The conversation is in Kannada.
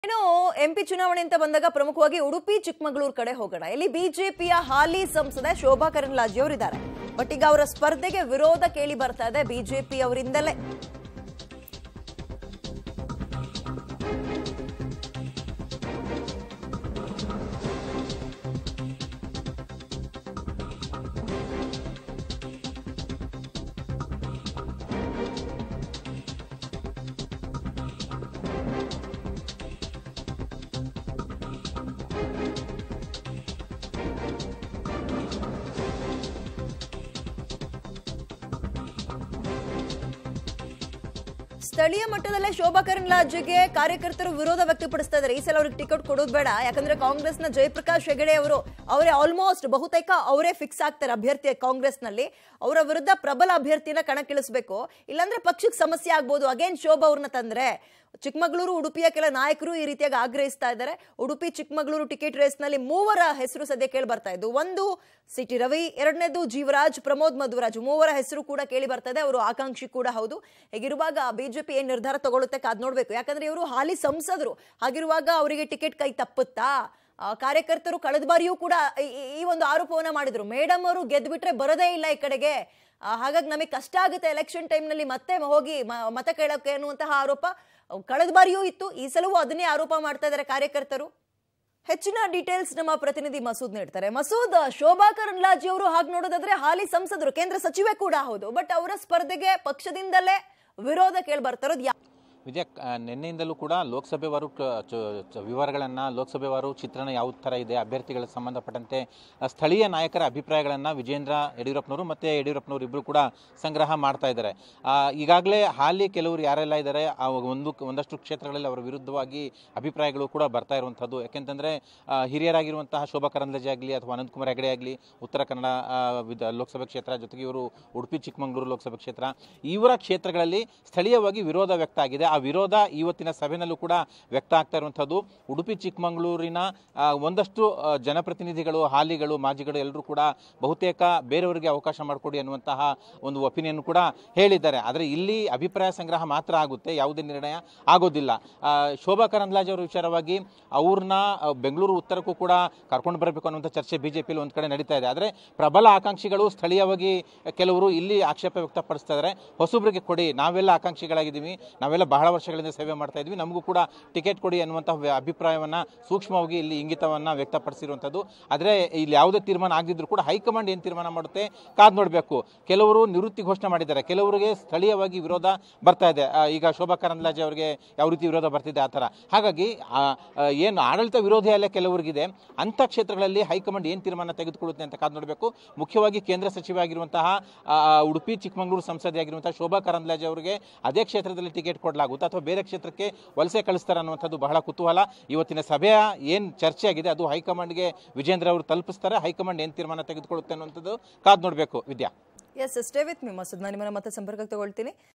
ಇನ್ನು ಎಂಪಿ ಚುನಾವಣೆ ಅಂತ ಬಂದಾಗ ಪ್ರಮುಖವಾಗಿ ಉಡುಪಿ ಚಿಕ್ಕಮಗಳೂರು ಕಡೆ ಹೋಗೋಣ ಇಲ್ಲಿ ಬಿಜೆಪಿಯ ಹಾಲಿ ಸಂಸದೆ ಶೋಭಾ ಕರಂದ್ಲಾಜೆ ಅವರಿದ್ದಾರೆ ಬಟ್ ಈಗ ಅವರ ಸ್ಪರ್ಧೆಗೆ ವಿರೋಧ ಕೇಳಿ ಬರ್ತಾ ಇದೆ ಬಿಜೆಪಿ ಅವರಿಂದಲೇ ಸ್ಥಳೀಯ ಮಟ್ಟದಲ್ಲೇ ಶೋಭಾ ಕರಂದ್ಲಾಜೆಗೆ ಕಾರ್ಯಕರ್ತರು ವಿರೋಧ ವ್ಯಕ್ತಪಡಿಸ್ತಾ ಇದ್ದಾರೆ ಈ ಸಲ ಅವ್ರಿಗೆ ಟಿಕೆಟ್ ಕೊಡೋದು ಬೇಡ ಯಾಕಂದ್ರೆ ಕಾಂಗ್ರೆಸ್ನ ಜಯಪ್ರಕಾಶ್ ಹೆಗಡೆ ಅವರು ಅವರೇ ಆಲ್ಮೋಸ್ಟ್ ಬಹುತೇಕ ಅವರೇ ಫಿಕ್ಸ್ ಆಗ್ತಾರೆ ಅಭ್ಯರ್ಥಿ ಕಾಂಗ್ರೆಸ್ನಲ್ಲಿ ಅವರ ವಿರುದ್ಧ ಪ್ರಬಲ ಅಭ್ಯರ್ಥಿನ ಕಣಕ್ಕಿಳಿಸ್ಬೇಕು ಇಲ್ಲಾಂದ್ರೆ ಪಕ್ಷಕ್ಕೆ ಸಮಸ್ಯೆ ಆಗ್ಬೋದು ಅಗೇನ್ ಶೋಭಾ ಅವ್ರನ್ನ ತಂದ್ರೆ ಚಿಕ್ಕಮಗಳೂರು ಉಡುಪಿಯ ಕೆಲ ನಾಯಕರು ಈ ರೀತಿಯಾಗಿ ಆಗ್ರಹಿಸ್ತಾ ಇದ್ದಾರೆ ಉಡುಪಿ ಚಿಕ್ಕಮಗಳೂರು ಟಿಕೆಟ್ ರೇಸ್ನಲ್ಲಿ ಮೂವರ ಹೆಸರು ಸದ್ಯ ಕೇಳಿ ಬರ್ತಾ ಇದ್ದು ಒಂದು ಸಿಟಿ ರವಿ ಎರಡನೇದು ಜೀವರಾಜ್ ಪ್ರಮೋದ್ ಮಧ್ವರಾಜ್ ಮೂವರ ಹೆಸರು ಕೂಡ ಕೇಳಿ ಬರ್ತಾ ಇದೆ ಅವರು ಆಕಾಂಕ್ಷಿ ಕೂಡ ಹೌದು ಹೀಗಿರುವಾಗ ಬಿಜೆಪಿ ಏನ್ ನಿರ್ಧಾರ ತಗೊಳುತ್ತೆ ಕಾದ್ ನೋಡ್ಬೇಕು ಯಾಕಂದ್ರೆ ಇವರು ಹಾಲಿ ಸಂಸದರು ಹಾಗಿರುವಾಗ ಅವರಿಗೆ ಟಿಕೆಟ್ ಕೈ ತಪ್ಪುತ್ತಾ ಆ, ಕಾರ್ಯಕರ್ತರು ಕಳೆದ ಬಾರಿಯೂ ಕೂಡ ಈ- ಈ- ಈ ಒಂದು ಆರೋಪವನ್ನ ಮಾಡಿದ್ರು ಮೇಡಮ್ ಅವರು ಗೆದ್ಬಿಟ್ರೆ ಬರೋದೇ ಇಲ್ಲ ಈ ಕಡೆಗೆ ಆ, ಹಾಗಾಗಿ ನಮಗೆ ಕಷ್ಟ ಆಗುತ್ತೆ ಎಲೆಕ್ಷನ್ ಟೈಮ್ನಲ್ಲಿ ಮತ್ತೆ ಹೋಗಿ ಮ- ಮತ ಕೇಳೋಕೆ ಅನ್ನುವಂತಹ ಆರೋಪ ಕಳೆದ ಬಾರಿಯೂ ಇತ್ತು ಈ ಸಲವೂ ಅದನ್ನೇ ಆರೋಪ ಮಾಡ್ತಾ ಇದ್ದಾರೆ ಕಾರ್ಯಕರ್ತರು ಹೆಚ್ಚಿನ ಡೀಟೇಲ್ಸ್ ನಮ್ಮ ಪ್ರತಿನಿಧಿ ಮಸೂದ್ ನೀಡ್ತಾರೆ ಮಸೂದ್ ಶೋಭಾ ಕರಂದ್ಲಾಜೆ ಅವರು ಹಾಗೆ ನೋಡೋದಾದ್ರೆ ಹಾಲಿ ಸಂಸದರು ಕೇಂದ್ರ ಸಚಿವೆ ಕೂಡ ಹೌದು ಬಟ್ ಅವರ ಸ್ಪರ್ಧೆಗೆ ಪಕ್ಷದಿಂದಲೇ ವಿರೋಧ ಕೇಳಿ ಬರ್ತಾ ಇರೋದು ಯಾ- ವಿಜಯ ಆ, ನಿನ್ನೆಯಿಂದಲೂ ಕೂಡ ಲೋಕಸಭೆವಾರು ಕ- ಚ- ಚ- ವಿವರಗಳನ್ನು ಲೋಕಸಭೆವಾರು ಚಿತ್ರಣ ಯಾವ ಥರ ಇದೆ ಅಭ್ಯರ್ಥಿಗಳ ಸಂಬಂಧಪಟ್ಟಂತೆ ಆ, ಸ್ಥಳೀಯ ನಾಯಕರ ಅಭಿಪ್ರಾಯಗಳನ್ನು ವಿಜೇಂದ್ರ ಯಡಿಯೂರಪ್ಪನವರು ಮತ್ತು ಯಡಿಯೂರಪ್ಪನವರು ಇಬ್ಬರು ಕೂಡ ಸಂಗ್ರಹ ಮಾಡ್ತಾ ಇದ್ದಾರೆ ಈಗಾಗಲೇ ಹಾಲಿ ಕೆಲವರು ಯಾರೆಲ್ಲ ಇದ್ದಾರೆ ಆ ಒಂದು ಒಂದಷ್ಟು ಕ್ಷೇತ್ರಗಳಲ್ಲಿ ಅವರ ವಿರುದ್ಧವಾಗಿ ಅಭಿಪ್ರಾಯಗಳು ಕೂಡ ಬರ್ತಾ ಇರುವಂಥದ್ದು ಯಾಕೆಂತಂದರೆ ಹಿರಿಯರಾಗಿರುವಂತಹ ಶೋಭಾ ಕರಂದ್ಲಾಜೆ ಆಗಲಿ ಅಥವಾ ಅನಂತಕುಮಾರ್ ಹೆಗಡೆ ಆಗಲಿ ಉತ್ತರ ಕನ್ನಡ ಆ, ವಿಧ ಲೋಕಸಭೆ ಕ್ಷೇತ್ರ ಜೊತೆಗೆ ಇವರು ಉಡುಪಿ ಚಿಕ್ಕಮಗಳೂರು ಲೋಕಸಭೆ ಕ್ಷೇತ್ರ ಇವರ ಕ್ಷೇತ್ರಗಳಲ್ಲಿ ಸ್ಥಳೀಯವಾಗಿ ವಿರೋಧ ವ್ಯಕ್ತ ಆಗಿದೆ ಆ ವಿರೋಧ ಇವತ್ತಿನ ಸಭೆನಲ್ಲೂ ಕೂಡ ವ್ಯಕ್ತ ಆಗ್ತಾ ಇರುವಂಥದ್ದು ಉಡುಪಿ ಚಿಕ್ಕಮಗಳೂರಿನ ಆ, ಒಂದಷ್ಟು ಆ, ಜನಪ್ರತಿನಿಧಿಗಳು ಹಾಲಿಗಳು ಮಾಜಿಗಳು ಎಲ್ಲರೂ ಕೂಡ ಬಹುತೇಕ ಬೇರೆಯವರಿಗೆ ಅವಕಾಶ ಮಾಡಿಕೊಡಿ ಅನ್ನುವಂತಹ ಒಂದು ಒಪಿನಿಯನ್ ಕೂಡ ಹೇಳಿದ್ದಾರೆ ಆದರೆ ಇಲ್ಲಿ ಅಭಿಪ್ರಾಯ ಸಂಗ್ರಹ ಮಾತ್ರ ಆಗುತ್ತೆ ಯಾವುದೇ ನಿರ್ಣಯ ಆಗೋದಿಲ್ಲ ಆ, ಶೋಭಾ ಕರಂದ್ಲಾಜೆ ಅವರ ವಿಚಾರವಾಗಿ ಅವ್ರನ್ನ ಆ, ಬೆಂಗಳೂರು ಉತ್ತರಕ್ಕೂ ಕೂಡ ಕರ್ಕೊಂಡು ಬರಬೇಕು ಅನ್ನುವಂಥ ಚರ್ಚೆ ಬಿಜೆಪಿಯಲ್ಲಿ ಒಂದು ಕಡೆ ನಡೀತಾ ಇದೆ ಆದರೆ ಪ್ರಬಲ ಆಕಾಂಕ್ಷಿಗಳು ಸ್ಥಳೀಯವಾಗಿ ಕೆಲವರು ಇಲ್ಲಿ ಆಕ್ಷೇಪ ವ್ಯಕ್ತಪಡಿಸ್ತಾ ಇದ್ದಾರೆ ಹೊಸಬ್ರಿಗೆ ಕೊಡಿ ನಾವೆಲ್ಲ ಆಕಾಂಕ್ಷಿಗಳಾಗಿದ್ದೀವಿ ನಾವೆಲ್ಲ ಬಹಳ ವರ್ಷಗಳಿಂದ ಸೇವೆ ಮಾಡ್ತಾ ಇದ್ವಿ ನಮಗೂ ಕೂಡ ಟಿಕೆಟ್ ಕೊಡಿ ಅನ್ನುವಂಥ ಅಭಿಪ್ರಾಯವನ್ನು ಸೂಕ್ಷ್ಮವಾಗಿ ಇಲ್ಲಿ ಇಂಗಿತವನ್ನು ವ್ಯಕ್ತಪಡಿಸಿರುವಂಥದ್ದು ಆದರೆ ಇಲ್ಲಿ ಯಾವುದೇ ತೀರ್ಮಾನ ಆಗದಿದ್ರು ಕೂಡ ಹೈಕಮಾಂಡ್ ಏನು ತೀರ್ಮಾನ ಮಾಡುತ್ತೆ ಕಾದು ನೋಡಬೇಕು ಕೆಲವರು ನಿವೃತ್ತಿ ಘೋಷಣೆ ಮಾಡಿದ್ದಾರೆ ಕೆಲವರಿಗೆ ಸ್ಥಳೀಯವಾಗಿ ವಿರೋಧ ಬರ್ತಾ ಇದೆ ಆ, ಈಗ ಶೋಭಾ ಕರಂದ್ಲಾಜೆ ಅವರಿಗೆ ಯಾವ ರೀತಿ ವಿರೋಧ ಬರ್ತಿದೆ ಆ ಥರ ಹಾಗಾಗಿ ಆ, ಆ, ಏನು ಆಡಳಿತ ವಿರೋಧಿ ಅಲ್ಲೇ ಕೆಲವರಿಗಿದೆ ಅಂಥ ಕ್ಷೇತ್ರಗಳಲ್ಲಿ ಹೈಕಮಾಂಡ್ ಏನು ತೀರ್ಮಾನ ತೆಗೆದುಕೊಳ್ಳುತ್ತೆ ಅಂತ ಕಾದು ನೋಡಬೇಕು ಮುಖ್ಯವಾಗಿ ಕೇಂದ್ರ ಸಚಿವ ಆಗಿರುವಂತಹ ಆ, ಉಡುಪಿ ಚಿಕ್ಕಮಗಳೂರು ಸಂಸದೆ ಆಗಿರುವಂತಹ ಶೋಭಾ ಕರಂದ್ಲಾಜೆ ಅವರಿಗೆ ಅದೇ ಕ್ಷೇತ್ರದಲ್ಲಿ ಟಿಕೆಟ್ ಕೊಡಲಾಗುತ್ತಾ ಅಥವಾ ಬೇರೆ ಕ್ಷೇತ್ರಕ್ಕೆ ವಲಸೆ ಕಳಿಸ್ತಾರೆ ಅನ್ನುವಂಥದ್ದು ಬಹಳ ಕುತೂಹಲ ಇವತ್ತಿನ ಸಭೆಯ ಏನು ಚರ್ಚೆ ಆಗಿದೆ ಅದು ಹೈಕಮಾಂಡ್ಗೆ ವಿಜೇಂದ್ರ ಅವರು ತಲುಪಿಸ್ತಾರೆ ಹೈಕಮಾಂಡ್ ಏನು ತೀರ್ಮಾನ ತೆಗೆದುಕೊಳ್ಳುತ್ತೆ ಅನ್ನುವಂಥದ್ದು ಕಾದು ನೋಡಬೇಕು Vidya S stay with me Masood ನಾನು ನಿಮ್ಮನ್ನ ಮತ್ತೆ ಸಂಪರ್ಕಕ್ಕೆ ತಗೊಳ್ತೀನಿ